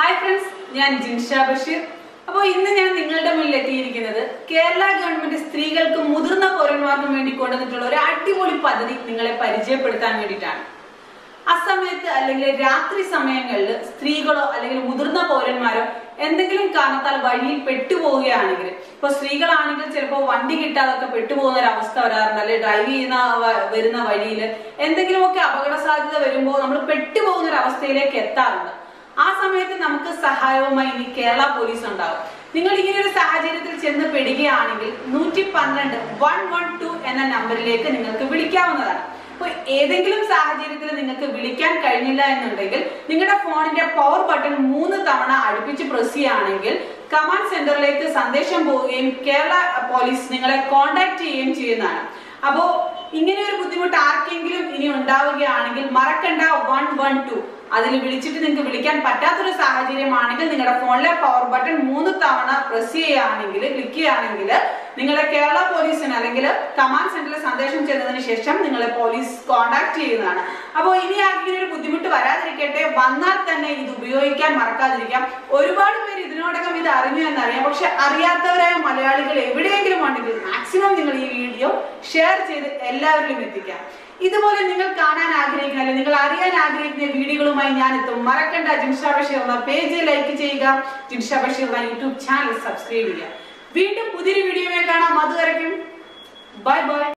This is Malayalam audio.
ഹായ് ഫ്രണ്ട്സ് ഞാൻ ജിൻഷ ബഷീർ അപ്പോൾ ഇന്ന് ഞാൻ നിങ്ങളുടെ മുന്നിൽ എത്തിയിരിക്കുന്നത് കേരള ഗവൺമെന്റ് സ്ത്രീകൾക്കും മുതിർന്ന പൗരന്മാർക്കും വേണ്ടി കൊണ്ടുവന്നിട്ടുള്ള ഒരു അടിപൊളി പദ്ധതി നിങ്ങളെ പരിചയപ്പെടുത്താൻ വേണ്ടിയിട്ടാണ് അസമയത്ത് അല്ലെങ്കിൽ രാത്രി സമയങ്ങളിൽ സ്ത്രീകളോ അല്ലെങ്കിൽ മുതിർന്ന പൗരന്മാരോ എന്തെങ്കിലും കാരണത്താൽ വഴിയിൽ പെട്ടുപോവുകയാണെങ്കിൽ ഇപ്പൊ സ്ത്രീകളാണെങ്കിൽ ചിലപ്പോൾ വണ്ടി കിട്ടാതൊക്കെ പെട്ടുപോകുന്ന ഒരു അവസ്ഥ വരാറുണ്ട് അല്ലെങ്കിൽ ഡ്രൈവ് ചെയ്യുന്ന വ- വരുന്ന വഴിയിൽ എന്തെങ്കിലുമൊക്കെ അപകട സാധ്യത വരുമ്പോൾ നമ്മൾ പെട്ടുപോകുന്ന ഒരു അവസ്ഥയിലേക്ക് എത്താറുണ്ട് ആ സമയത്ത് നമുക്ക് സഹായവുമായി ഇനി കേരള പോലീസ് ഉണ്ടാവും നിങ്ങൾ ഇങ്ങനെ ഒരു സാഹചര്യത്തിൽ ചെന്ന് പെടുകയാണെങ്കിൽ നൂറ്റി പന്ത്രണ്ട് വൺ വൺ ടു എന്ന നമ്പറിലേക്ക് നിങ്ങൾക്ക് വിളിക്കാവുന്നതാണ് അപ്പൊ ഏതെങ്കിലും സാഹചര്യത്തിൽ നിങ്ങൾക്ക് വിളിക്കാൻ കഴിഞ്ഞില്ല എന്നുണ്ടെങ്കിൽ നിങ്ങളുടെ ഫോണിന്റെ പവർ ബട്ടൺ മൂന്ന് തവണ അടുപ്പിച്ച് പ്രസ് ചെയ്യുകയാണെങ്കിൽ കമാൻഡ് സെന്ററിലേക്ക് സന്ദേശം പോവുകയും കേരള പോലീസ് നിങ്ങളെ കോൺടാക്ട് ചെയ്യുകയും ചെയ്യുന്നതാണ് അപ്പോ ഇങ്ങനെ ഒരു ബുദ്ധിമുട്ട് ആർക്കെങ്കിലും ഇനി ഉണ്ടാവുകയാണെങ്കിൽ മറക്കണ്ട വൺ വൺ ടു അതിൽ വിളിച്ചിട്ട് നിങ്ങൾക്ക് വിളിക്കാൻ പറ്റാത്തൊരു സാഹചര്യമാണെങ്കിൽ നിങ്ങളുടെ ഫോണിലെ പവർ ബട്ടൺ മൂന്ന് തവണ പ്രസ് ചെയ്യുകയാണെങ്കിൽ വിളിക്കുകയാണെങ്കിൽ നിങ്ങളെ കേരള പോലീസിന് അല്ലെങ്കിൽ കമാൻഡ് സെന്ററിൽ സന്ദേശം ചെന്നതിന് ശേഷം നിങ്ങളെ പോലീസ് കോൺടാക്ട് ചെയ്യുന്നതാണ് അപ്പോൾ ഇനി ആർക്കെങ്കിലും ഒരു ബുദ്ധിമുട്ട് വരാതിരിക്കട്ടെ വന്നാൽ തന്നെ ഇത് ഉപയോഗിക്കാൻ മറക്കാതിരിക്കാം ഒരുപാട് പേര് ഇതിനോടകം ഇത് അറിഞ്ഞു എന്നറിയാം പക്ഷെ അറിയാത്തവരായ മലയാളികൾ എവിടെയെങ്കിലും ഉണ്ടെങ്കിൽ മാക്സിമം നിങ്ങൾ ഈ വീഡിയോ ഷെയർ ചെയ്ത് എല്ലാവരിലും എത്തിക്കാം ഇതുപോലെ നിങ്ങൾ കാണാൻ ആഗ്രഹിക്കുന്ന അല്ലെങ്കിൽ നിങ്ങൾ അറിയാൻ ആഗ്രഹിക്കുന്ന വീഡിയോകളുമായി ഞാൻ എത്തും മറക്കണ്ട ജിൻഷ ബഷീർ എന്ന പേജ് ലൈക്ക് ചെയ്യുക ജിൻഷ ബഷീർ എന്ന യൂട്യൂബ് ചാനൽ സബ്സ്ക്രൈബ് ചെയ്യുക വീണ്ടും പുതിയൊരു വീഡിയോയെ കാണാം അതുവരയ്ക്കും ബൈ ബൈ